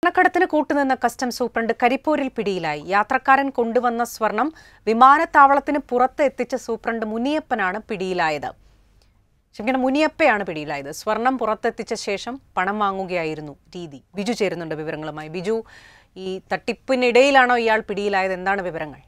സ്വർണ്ണക്കടത്തിന് കൂട്ടുനിന്ന customs superintendent കരിപ്പൂരിൽ പിടിയിലായി യാത്രക്കാരൻ കൊണ്ടുവന്ന സ്വർണം വിമാനത്താവളത്തിന് പുറത്ത് എത്തിച്ച സൂപ്രണ്ട് മുനിയപ്പനാണ് പിടിയിലായത് ക്ഷമിക്കണം മുനിയപ്പയാണ് പിടിയിലായത് സ്വർണം പുറത്തെത്തിച്ച ശേഷം പണം വാങ്ങുകയായിരുന്നു രീതി ബിജു ചേരുന്നുണ്ട് വിവരങ്ങളുമായി ബിജു ഈ തട്ടിപ്പിനിടയിലാണോ ഇയാൾ പിടിയിലായത് എന്താണ് വിവരങ്ങൾ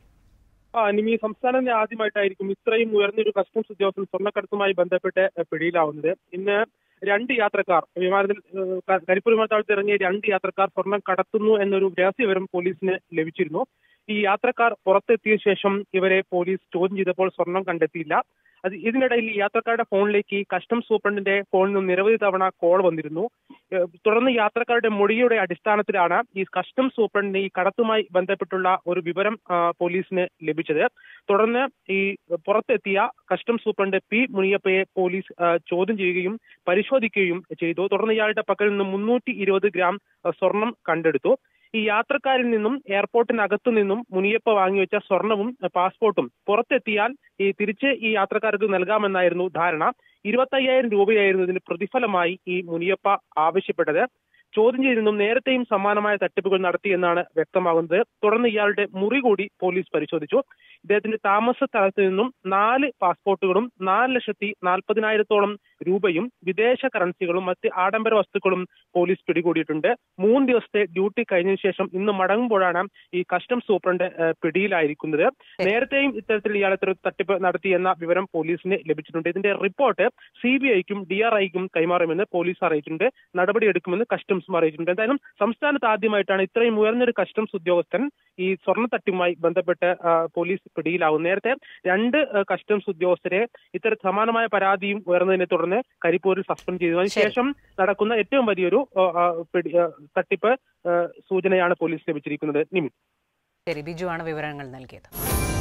ആ നിമി സംസ്ഥാനത്തെ ആദ്യമായിട്ടായിരിക്കും ഇത്രയും ഉയർന്നൊരു കസ്റ്റംസ് ഉദ്യോഗസ്ഥൻ സ്വർണ്ണക്കടത്തുമായി ബന്ധപ്പെട്ട് പിടിയിലാവുന്നത് ഇന്ന് രണ്ട് യാത്രക്കാർ വിമാനത്തിൽ ഏഹ്, ക- കരിപ്പൂർ വിമാനത്താവളത്തിൽ ഇറങ്ങിയ രണ്ട് യാത്രക്കാർ സ്വർണം കടത്തുന്നു എന്നൊരു രഹസ്യവിവരം പോലീസിന് ലഭിച്ചിരുന്നു ഈ യാത്രക്കാർ പുറത്തെത്തിയ ശേഷം ഇവരെ പോലീസ് ചോദ്യം ചെയ്തപ്പോൾ സ്വർണം കണ്ടെത്തിയില്ല അത് ഇതിനിടയിൽ ഈ യാത്രക്കാരുടെ ഫോണിലേക്ക് ഈ കസ്റ്റംസ് സൂപ്രണ്ടിന്റെ ഫോണിൽ നിന്ന് നിരവധി തവണ കോൾ വന്നിരുന്നു ഏഹ്, തുടർന്ന് യാത്രക്കാരുടെ മൊഴിയുടെ അടിസ്ഥാനത്തിലാണ് ഈ കസ്റ്റംസ് സൂപ്രണ്ടിന് ഈ കടത്തുമായി ബന്ധപ്പെട്ടുള്ള ഒരു വിവരം ആ, പോലീസിന് ലഭിച്ചത് തുടർന്ന് ഈ പുറത്തെത്തിയ കസ്റ്റംസ് സൂപ്രണ്ട് പി മുനിയപ്പയെ പോലീസ് ആ, ചോദ്യം ചെയ്യുകയും പരിശോധിക്കുകയും ചെയ്തു തുടർന്ന് ഇയാളുടെ പക്കൽ നിന്ന് മുന്നൂറ്റി ഇരുപത് ഗ്രാം ആ, സ്വർണം കണ്ടെടുത്തു ഈ യാത്രക്കാരിൽ നിന്നും എയർപോർട്ടിനകത്തു നിന്നും മുനിയപ്പ വാങ്ങിവെച്ച സ്വർണവും ആ, പാസ്പോർട്ടും പുറത്തെത്തിയാൽ ഈ തിരിച്ച് ഈ യാത്രക്കാർക്ക് നൽകാമെന്നായിരുന്നു ധാരണ ഇരുപത്തയ്യായിരം രൂപയായിരുന്നു ഇതിന് പ്രതിഫലമായി ഈ മുനിയപ്പ ആവശ്യപ്പെട്ടത് ചോദ്യം ചെയ്തിരുന്നും നേരത്തെയും സമാനമായ തട്ടിപ്പുകൾ നടത്തിയെന്നാണ് വ്യക്തമാകുന്നത് തുടർന്ന് ഇയാളുടെ മുറി കൂടി പോലീസ് പരിശോധിച്ചു ഇദ്ദേഹത്തിന്റെ താമസ സ്ഥലത്ത് നിന്നും നാല് പാസ്പോർട്ടുകളും നാല് ലക്ഷത്തി നാൽപ്പതിനായിരത്തോളം രൂപയും വിദേശ കറൻസികളും മറ്റ് ആഡംബര വസ്തുക്കളും പോലീസ് പിടികൂടിയിട്ടുണ്ട് മൂന്ന് ദിവസത്തെ ഡ്യൂട്ടി കഴിഞ്ഞതിന് ശേഷം ഇന്ന് മടങ്ങുമ്പോഴാണ് ഈ കസ്റ്റംസ് സൂപ്രണ്ട് ഏഹ്, പിടിയിലായിരിക്കുന്നത് നേരത്തെയും ഇത്തരത്തിൽ ഇയാൾ ഇത്തരം തട്ടിപ്പ് നടത്തിയെന്ന വിവരം പോലീസിന് ലഭിച്ചിട്ടുണ്ട് ഇതിന്റെ റിപ്പോർട്ട് സി ബി ഐക്കും ഡി ആർ ഐക്കും കൈമാറുമെന്ന് പോലീസ് അറിയിച്ചിട്ടുണ്ട് നടപടിയെടുക്കുമെന്ന് കസ്റ്റംസും അറിയിച്ചിട്ടുണ്ട് എന്തായാലും സംസ്ഥാനത്ത് ആദ്യമായിട്ടാണ് ഇത്രയും ഉയർന്നൊരു കസ്റ്റംസ് ഉദ്യോഗസ്ഥൻ ഈ സ്വർണ്ണ തട്ടിപ്പുമായി ബന്ധപ്പെട്ട് ആ, പോലീസ് പിടിയിലാവും നേരത്തെ രണ്ട് ആ, കസ്റ്റംസ് ഉദ്യോഗസ്ഥരെ ഇത്തരം സമാനമായ പരാതിയും ഉയർന്നതിനെ തുടർന്ന് കരിപ്പൂരിൽ സസ്പെൻഡ് ചെയ്തു അതിനുശേഷം നടക്കുന്ന ഏറ്റവും വലിയൊരു ആ, ആ, പിടി- ആ, തട്ടിപ്പ് ആ, സൂചനയാണ് പോലീസ് ലഭിച്ചിരിക്കുന്നത് നിമിത് ശരി ബിജു ആണ് വിവരങ്ങൾ നൽകിയത്